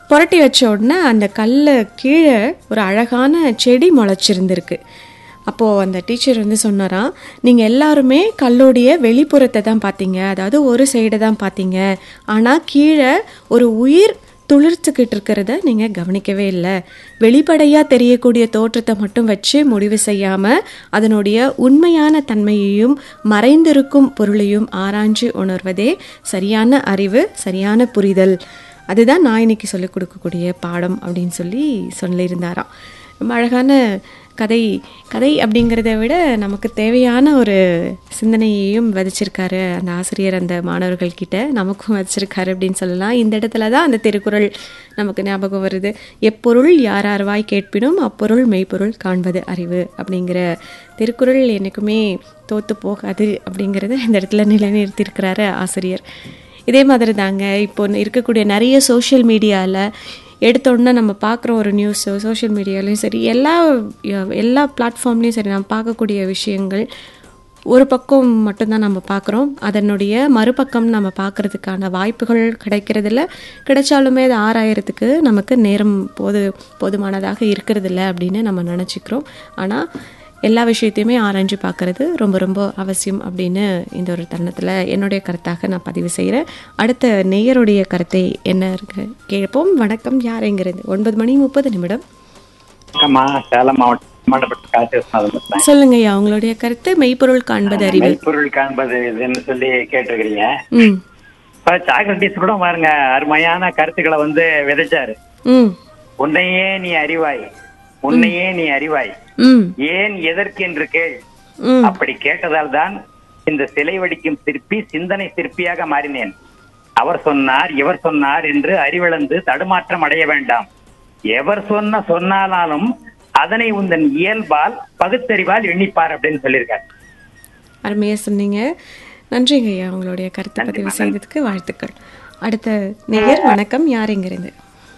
புரட்டி வச்ச உடனே அந்த கல்லை கீழே ஒரு அழகான செடி முளைச்சிருந்திருக்கு அப்போது அந்த டீச்சர் வந்து சொன்னாராம் நீங்கள் எல்லாருமே கல்லோடைய வெளிப்புறத்தை தான் பார்த்தீங்க அதாவது ஒரு சைடை தான் பார்த்தீங்க ஆனால் கீழே ஒரு உயிர் துளிர்த்துக்கிட்டு இருக்கிறத நீங்கள் கவனிக்கவே இல்லை வெளிப்படையாக தெரியக்கூடிய தோற்றத்தை மட்டும் வச்சு முடிவு செய்யாமல் அதனுடைய உண்மையான தன்மையையும் மறைந்திருக்கும் பொருளையும் ஆராய்ஞ்சு உணர்வதே சரியான அறிவு சரியான புரிதல் அதுதான் நான் இன்னைக்கு சொல்லிக் கொடுக்கக்கூடிய பாடம் அப்படின்னு சொல்லி சொல்லியிருந்தாராம் ரொம்ப அழகான கதை கதை அப்படிங்கிறத விட நமக்கு தேவையான ஒரு சிந்தனையையும் விதைச்சிருக்காரு அந்த ஆசிரியர் அந்த மாணவர்கள் கிட்ட நமக்கும் விதைச்சிருக்காரு அப்படின்னு சொல்லலாம் இந்த இடத்துல தான் அந்த திருக்குறள் நமக்கு ஞாபகம் வருது எப்பொருள் யார் யார்வாய் கேட்பினும் அப்பொருள் மெய்ப்பொருள் காண்பது அறிவு அப்படிங்கிற திருக்குறள் என்றைக்குமே தோத்து போகாது அப்படிங்கிறத இந்த இடத்துல நிலைநிறுத்தியிருக்கிறாரு ஆசிரியர் இதே மாதிரி தாங்க இப்போ இருக்கக்கூடிய நிறைய சோஷியல் மீடியாவில் எடுத்தோடனே நம்ம பார்க்குற ஒரு நியூஸோ சோஷியல் மீடியாலையும் சரி எல்லா எல்லா பிளாட்ஃபார்ம்லேயும் சரி நம்ம பார்க்கக்கூடிய விஷயங்கள் ஒரு பக்கம் மட்டும்தான் நம்ம பார்க்குறோம் அதனுடைய மறுபக்கம் நம்ம பார்க்குறதுக்கான வாய்ப்புகள் கிடைக்கிறதில்ல கிடைச்சாலுமே அது ஆராயறதுக்கு நமக்கு நேரம் போது போதுமானதாக இருக்கிறதில்ல அப்படின்னு நம்ம நினச்சிக்கிறோம் ஆனால் எல்லா விஷயத்தையுமே ஆராய்ஞ்சு பார்க்கறது ரொம்ப ரொம்ப அவசியம் அப்படின்னு இந்த ஒரு தருணத்தில் என்னுடைய கருத்தாக நான் பதிவு செய்கிறேன் அடுத்த நேயருடைய கருத்தை என்ன இருக்கு கேட்போம் வணக்கம் யாருங்கிறது ஒன்பது மணி முப்பது நிமிடம் வணக்கம்மா சேலம் மாவட்டம் சம்பந்தப்பட்ட காசேஸ்வரன் பேசுறேன் சொல்லுங்கய்யா உங்களுடைய கருத்து மெய்ப்பொருள் காண்பது அறிவு மெய்ப்பொருள் காண்பது இதுன்னு சொல்லி கேட்டிருக்கிறீங்க ம் இப்ப சாக்ரட்டிஸ் கூட பாருங்க அருமையான கருத்துக்களை வந்து விதைச்சாரு ம் உன்னையே நீ அறிவாய் உன்னையே நீ அறிவாய் ம் ஏன் எதற்கு என்று கேள் ம் அப்படி கேட்டதால் தான் இந்த சிலை வடிக்கும் சிற்பி சிந்தனை சிற்பியாக மாறினேன் அவர் சொன்னார் இவர் சொன்னார் என்று அறிவிழந்து தடுமாற்றம் அடைய வேண்டாம் எவர் சொன்ன சொன்னாலும் அதனை உந்தன் இயல்பால் பகுத்தறிவால் எண்ணிப்பார் அப்படின்னு சொல்லியிருக்காரு அருமையாக சொன்னீங்க நன்றிங்க ஐயா உங்களுடைய கருத்தை பதிவு செய்ததுக்கு வாழ்த்துக்கள் அடுத்த நேயர் வணக்கம் யாருங்கிறது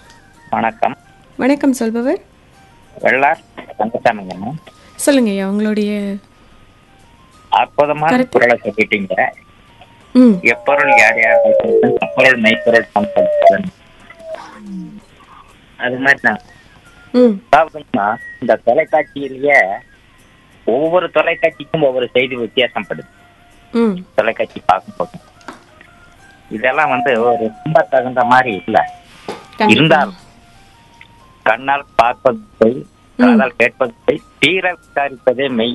வணக்கம் வணக்கம் சொல்பவர் வெள்ளார் ரங்கசாமிங்க சொல்லுங்க ஐயா உங்களுடைய அற்புதமான கருத்து. குரலை சொல்லிட்டீங்க ம் எப்பொருள் யார் யார் பேசுறது, அப்பொருள் மெய்ப்பொருள் சம்பந்தம் அது மாதிரி தான் ம் அதாவதுன்னா இந்த தொலைக்காட்சியிலேயே ஒவ்வொரு தொலைக்காட்சிக்கும் ஒவ்வொரு செய்தி வித்தியாசப்படுது ம் தொலைக்காட்சி பார்க்கும்போது இதெல்லாம் வந்து ஒரு ரொம்ப தகுந்த மாதிரி இல்ல கண்டிப்பா. இருந்தாலும் கண்ணால் பார்ப்பது போய் காதால் கேட்பது போய் தீர விசாரிப்பதே மெய்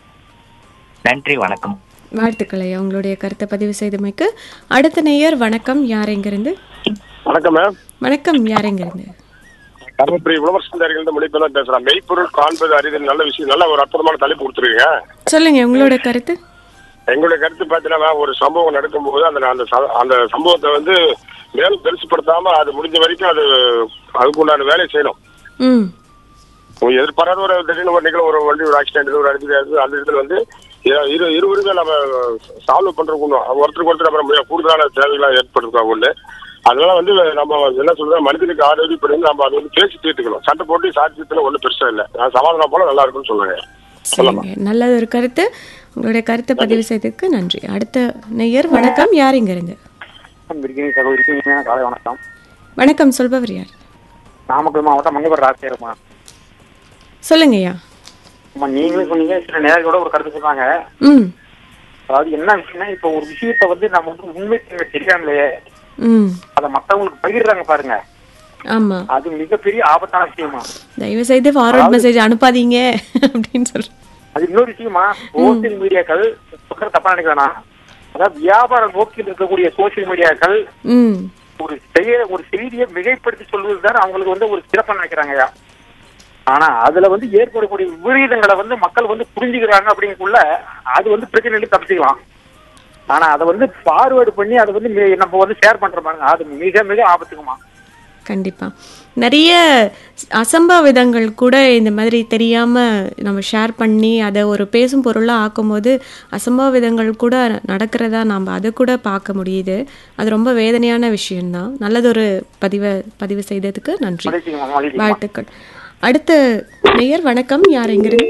நன்றி வணக்கம் வாழ்த்துக்கள் ஐயா உங்களுடைய கருத்தை பதிவு செய்தமைக்கு அடுத்த நேயர் வணக்கம் யாரெங்கிருந்து வணக்கம் மேம் வணக்கம் யாரெங்கிருந்து தருமபுரி விமர்சனர்கள் மொழிபெயர்ந்து பேசுறேன் மெய்ப்பொருள் காண்பது அறிதல் நல்ல விஷயம் நல்ல ஒரு அற்புதமான தலைப்பு கொடுத்துருக்கீங்க சொல்லுங்க உங்களோட கருத்து எங்களுடைய கருத்து பார்த்தீங்கன்னா ஒரு சம்பவம் நடக்கும்போது அந்த அந்த ச- அந்த சம்பவத்தை வந்து மேலும் பெருசுப்படுத்தாம அது முடிஞ்ச வரைக்கும் அது அதுக்கு உண்டான வேலையை செய்யணும் ம் ஒரு எதிர்பாராத ஒரு திடீர்னு ஒரு நிகழ்வு ஒரு வண்டி ஒரு ஆக்சிடென்ட் ஒரு அடிச்சு அந்த இடத்துல வந்து இரு இரு இருவருமே நம்ம சால்வ் பண்றதுக்கு ஒண்ணும் ஒருத்தருக்கு ஒருத்தர் அப்புறம் முடியாது கூடுதலான தேவைகளை ஏற்படுத்துக்காக ஒண்ணு அதனால வந்து நம்ம என்ன சொல்றது மனிதனுக்கு ஆரோக்கியப்படி நம்ம அதை வந்து பேசி தீர்த்துக்கணும் சண்டை போட்டு சாட்சியத்துல ஒண்ணும் பெருசா இல்லை நான் சமாதானம் போல நல்லா இருக்கும்னு சொல்லுங்க சரிங்க நல்ல ஒரு கருத்து உங்களுடைய கருத்தை பதிவு செய்ததுக்கு நன்றி அடுத்த நேயர் வணக்கம் யாரெங்கிருந்து இருக்கீங்க சகோதரிக்கு காலை வணக்கம் வணக்கம் சொல்பவர் யார் நாமக்கல் மாவட்டம் மங்கபர் ராசியருமா சொல்லுங்க ஐயா அம்மா நீங்களும் சொன்னீங்க சில நேர்களோட ஒரு கருத்து சொன்னாங்க ம் அதாவது என்ன விஷயம்னா இப்போ ஒரு விஷயத்த வந்து நம்ம வந்து உண்மை தன்மை தெரியாமலேயே ம் அதை மத்தவங்களுக்கு பகிர்றாங்க பாருங்க ஆமா அது மிகப்பெரிய ஆபத்தான விஷயமா தயவு செய்து ஃபார்வர்ட் மெசேஜ் அனுப்பாதீங்க அப்படின்னு சொல்றேன் அது இன்னொரு விஷயமா சோசியல் மீடியாக்கள் சொல்ற தப்பா நினைக்க வேணாம் அதாவது வியாபார நோக்கில் இருக்கக்கூடிய சோசியல் மீடியாக்கள் ம் ஒரு செய்ய ஒரு செய்தியை மிகைப்படுத்தி சொல்வது தான் அவங்களுக்கு வந்து ஒரு சிறப்பா நினைக்கிறாங்கய்யா ஆனா அதுல வந்து ஏற்படக்கூடிய விபரீதங்களை வந்து மக்கள் வந்து புரிஞ்சுக்கிறாங்க அப்படிங்கக்குள்ள அது வந்து பிரச்சனையில தப்பிச்சுக்கலாம் ஆனா அதை வந்து ஃபார்வேர்டு பண்ணி அதை வந்து மி- நம்ம வந்து ஷேர் பண்ற பாருங்க அது மிக மிக ஆபத்துக்குமா கண்டிப்பா நிறைய அசம்பாவிதங்கள் கூட இந்த மாதிரி தெரியாம நம்ம ஷேர் பண்ணி அதை ஒரு பேசும் பொருளா ஆக்கும்போது அசம்பாவிதங்கள் கூட நடக்கிறதா நாம் அதை கூட பார்க்க முடியுது அது ரொம்ப வேதனையான விஷயம்தான் நல்லதொரு பதிவை பதிவு செய்ததுக்கு நன்றி மன்னிச்சுக்கோங்க, மன்னிச்சுக்கோங்க. வாழ்த்துக்கள் அடுத்த நேயர் வணக்கம் யார் எங்கிருந்து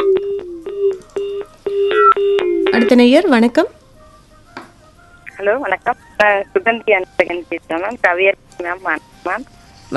அடுத்த நேயர் வணக்கம் ஹலோ வணக்கம் நான் சுகந்தி அன்பகன் பேசுகிறேன் மேம் கவியர் மேம் வணக்கம் மேம்